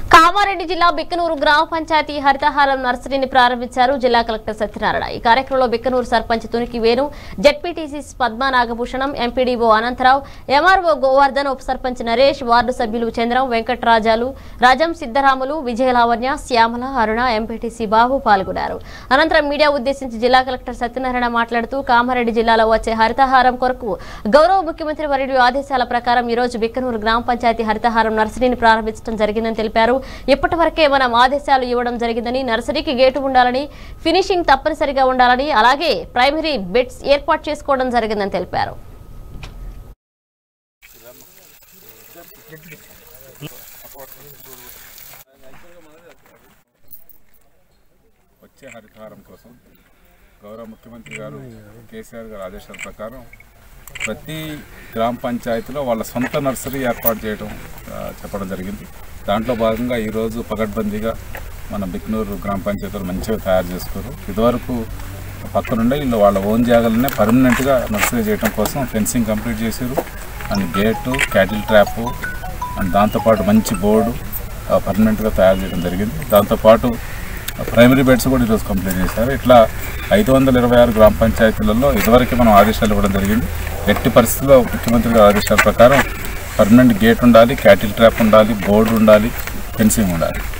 కామారెడ్డి జిల్లా బిక్కనూరు గ్రామ పంచాయతీ హరితహారం నర్సరీని ప్రారంభించారు జిల్లా కలెక్టర్ సత్యనారాయణ ఈ కార్యక్రమంలో Bikkanur sarpanch Tuniki Venu ZPTC Padma Nagabhushanam MPDO Anantharao MRO Govardhan ఉప సర్పంచ్ నరేష్ వార్డు సభ్యులు చంద్రం వెంకట్రాజాలు రాజం సిద్దరాములు విజయలావణ్య శ్యామల అరుణ ఎంపీటీసీ బాబు పాల్గొన్నారు అనంతరం మీడియా ఉద్దేశించి జిల్లా కలెక్టర్ సత్యనారాయణ మాట్లాడుతూ కామారెడ్డి జిల్లాలో వచ్చే హరితహారం కొరకు గౌరవ ముఖ్యమంత్రి వర్యుడి ఆదేశాల ప్రకారం ఈ రోజు బిక్కనూరు గ్రామ పంచాయతీ హరితహారం నర్సరీని ప్రారంభించడం జరిగిందని తెలిపారు ఇప్పటి వరకే మనం ఆదేశాలు ఇవ్వడం జరిగిందని నర్సరీకి గేటు ఉండాలని ఫినిషింగ్ తప్పనిసరిగా ఉండాలని అలాగే ప్రైమరీ బెడ్స్ ఏర్పాటు చేసుకోవడం జరిగిందని తెలిపారు వచ్చే హరితహారం కోసం గౌరవ ముఖ్యమంత్రి గారు కేసీఆర్ గారి ఆదేశాల ప్రకారం ప్రతి గ్రామ పంచాయతీలో వాళ్ళ సొంత నర్సరీ ఏర్పాటు చేయడం ఆ, చెప్పడం జరిగింది దాంట్లో భాగంగా ఈరోజు పగడ్బందీగా మన బిక్నూరు గ్రామ పంచాయతీలు మంచిగా తయారు చేసుకోరు ఇదివరకు పక్కనుండే వీళ్ళు వాళ్ళ ఓన్ జాగాలనే పర్మనెంట్గా నర్సరీ చేయడం కోసం ఫెన్సింగ్ కంప్లీట్ చేశారు and gate cattle trap and దాంతోపాటు మంచి బోర్డు పర్మనెంట్గా తయారు చేయడం జరిగింది దాంతోపాటు ప్రైమరీ బెడ్స్ కూడా ఈరోజు కంప్లీట్ చేశారు ఇట్లా ఐదు వందల ఇరవై ఆరు గ్రామ పంచాయతీలలో ఇదివరకే మనం ఆదేశాలు ఇవ్వడం జరిగింది ఎట్టి పరిస్థితుల్లో ముఖ్యమంత్రి గారి ఆదేశాల ప్రకారం పర్మనెంట్ గేట్ ఉండాలి క్యాటిల్ ట్రాప్ ఉండాలి బోర్డు ఉండాలి ఫెన్సింగ్ ఉండాలి